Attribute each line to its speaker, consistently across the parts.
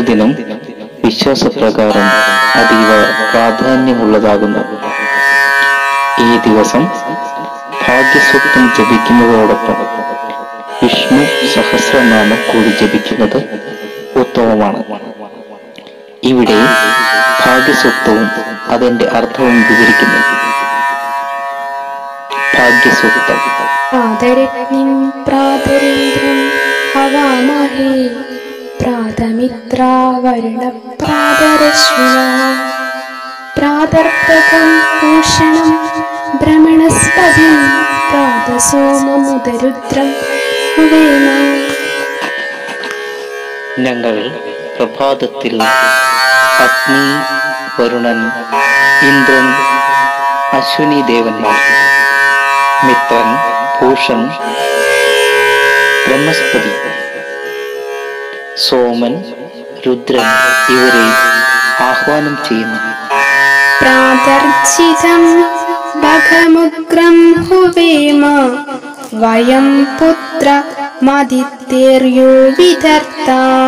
Speaker 1: സുദിനം വിശ്വാസപ്രകാരം അതീവ പ്രാധാന്യമുള്ളതാകുന്നു ഈ ദിവസം ഭാഗ്യസ്വത്വം ജപിക്കുന്നതോടൊപ്പം വിഷ്ണു സഹസ്രനാമം കൂടി ജപിക്കുന്നത് ഉത്തമമാണ് ഇവിടെ ഭാഗ്യസ്വത്വവും അതിന്റെ അർത്ഥവും വിവരിക്കുന്നു ഭാഗ്യസ്വത്വം
Speaker 2: പ്രാതരഗ്നിം പ്രാതരീന്ദ്രം ഹവാമഹേ പ്രാതമിത്രാവരുണ പ്രാതരശ്വിന പ്രാതർപ്പകം ഭൂഷണം ഭ്രമണസ്പതി പ്രാതസോമമുദരുദ്രം ഉവേമ
Speaker 1: ഞങ്ങൾ പ്രഭാതത്തിൽ അഗ്നി വരുണൻ ഇന്ദ്രൻ അശ്വിനി ദേവന്മാർ മിത്രൻ ഭൂഷൺ ബ്രഹ്മസ്പതി സോമൻ രുദ്രൻ ഇവരെ ആഹ്വാനം ചെയ്യുന്നു
Speaker 2: പ്രാതർച്ചിതം ഭഗമുഗ്രം ഹുവേമ വയം പുത്ര മദിത്തേർയോ വിധർത്ത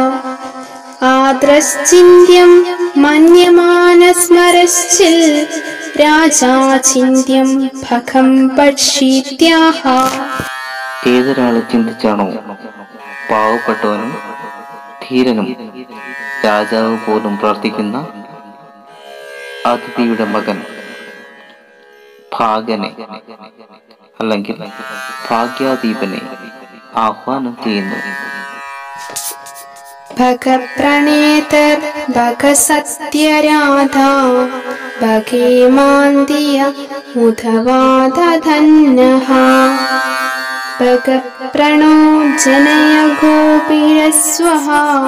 Speaker 2: ആദ്രശ്ചിന്യം മന്യമാനസ്മരശ്ചിൽ രാജാചിന്യം ഭഗം പക്ഷീത്യാഹ
Speaker 1: ഏതൊരാൾ ചിന്തിച്ചാണോ പാവപ്പെട്ടവനും ധീരനും രാജാവ് പോലും പ്രാർത്ഥിക്കുന്ന അതിഥിയുടെ മകൻ ഭാഗനെ അല്ലെങ്കിൽ ഭാഗ്യാദീപനെ ആഹ്വാനം ചെയ്യുന്നു
Speaker 2: ഭഗപ്രണേതർ ഭഗസത്യരാധ ഭഗേമാന്തിയ മുധവാദധന്നഃ ഭഗപ്രണോ ജനയ ഗോപിരസ്വഹ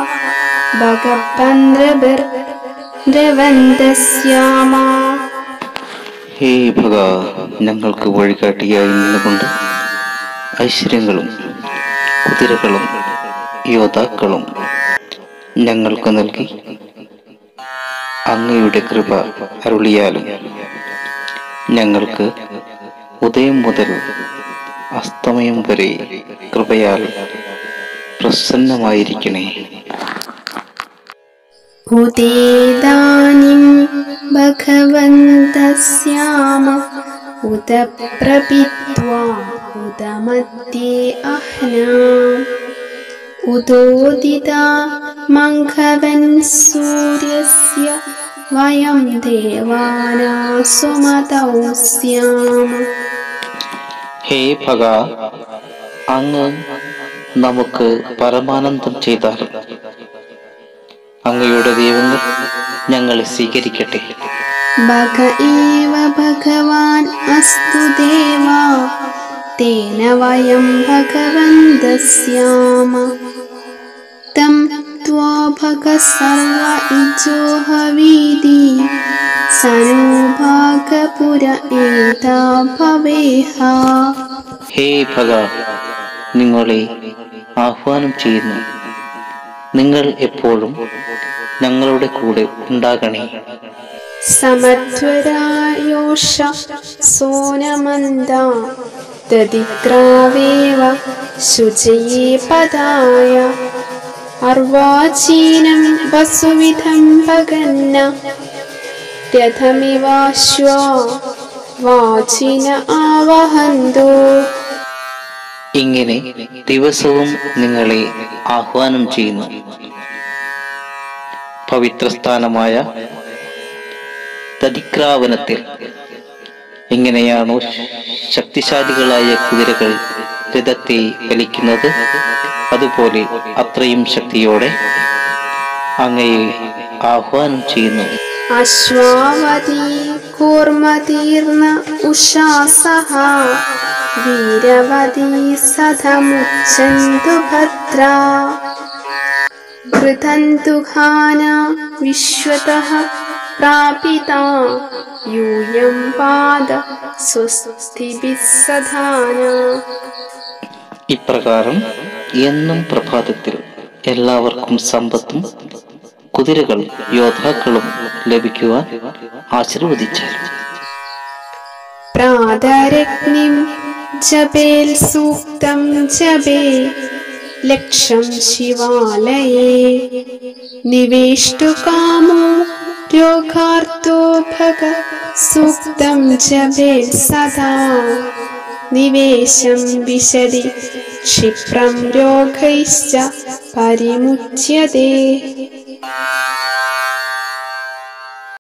Speaker 2: ഭഗപന്ദ്രവന്തസ്യാമ
Speaker 1: ഹേ ഭഗ ഞങ്ങൾക്ക് വഴികാട്ടിയായി നിന്നുകൊണ്ട് ഐശ്വര്യങ്ങളും കുതിരകളും യോദ്ധാക്കളും ഞങ്ങൾക്ക് നൽകി അങ്ങയുടെ കൃപ അരുളിയാലും ഞങ്ങൾക്ക് ഉദയം മുതൽ അസ്തമയം വരെ കൃപയാൽ പ്രസന്നമായിരിക്കണേ
Speaker 2: ഉദേദാനിം ഭഗവന്തസ്യാമ ഉദ പ്രപിത്വാ ഉദമധ്യേ അഹ്നാം ഉദോദിത മംഘവൻ സൂര്യസ്യ വയം ദേവാനാസുമതൗ സ്യാമ
Speaker 1: ഹേ ഭഗ അങ്ങ് നമുക്ക് പരമാനന്ദം ചെയ്താലും അങ്ങയുടെ ദൈവങ്ങൾ ഞങ്ങളെ സ്വീകരിക്കട്ടെ
Speaker 2: ഭഗ ഏവ ഭഗവാൻ അസ്തു ദേവാ തേന വയം ഭഗവന്തസ്യാമ തം ത്വാ ഭഗ സർവ ഇജോഹവീതി സനോ ഭാഗപുര ഏതാ ഭവേഹ
Speaker 1: ഹേ ഭഗ നിങ്ങളെ ആഹ്വാനം ചെയ്യുന്നു നിങ്ങൾ എപ്പോഴും ഞങ്ങളുടെ കൂടെ ഉണ്ടാകണേ
Speaker 2: സമധ്വരായോഷ സോനമന്ദ ദതിക്രാവേവ ശുചയേ പദായ അർവാചീനം വസുവിധം ഭഗന്ന രഥമിവാശ്വാ വാചിന ആവഹന്തോ
Speaker 1: ഇങ്ങനെ ദിവസവും നിങ്ങളെ ആഹ്വാനം ചെയ്യുന്നു പവിത്രസ്ഥാനമായ തതിക്രാവനത്തിൽ എങ്ങനെയാണോ ശക്തിശാലികളായ കുതിരകൾ രഥത്തെ വലിക്കുന്നത് അതുപോലെ അത്രയും ശക്തിയോടെ അങ്ങയെ ആഹ്വാനം ചെയ്യുന്നു
Speaker 2: അശ്വാവതി കൂർമതീർണ ഉഷാസഹ വീരവതി സധമുച്ചന്തു ഭദ്ര ഘൃതന്തുഹാന വിശ്വതഃ പ്രാപിത യൂയം പാദ സ്വസ്തിഭിസ്സധാന
Speaker 1: ഇപ്രകാരം എന്നും പ്രഭാതത്തിൽ എല്ലാവർക്കും സമ്പത്തും കുതിരകളും യോദ്ധാക്കളും ലഭിക്കുവാൻ ആശീർവദിച്ചാൽ
Speaker 2: പ്രാതരഗ്നിം ജപേൽ സൂക്തം ജപേ ലക്ഷം ശിവാലയേ നിവേഷ്ടു രോഗാർത്തോ ഭഗ സൂക്തം ജപേ സദാ നിവേശം വിശതി ക്ഷിപ്രം രോഗൈശ്ച പരിമുച്യത്തെ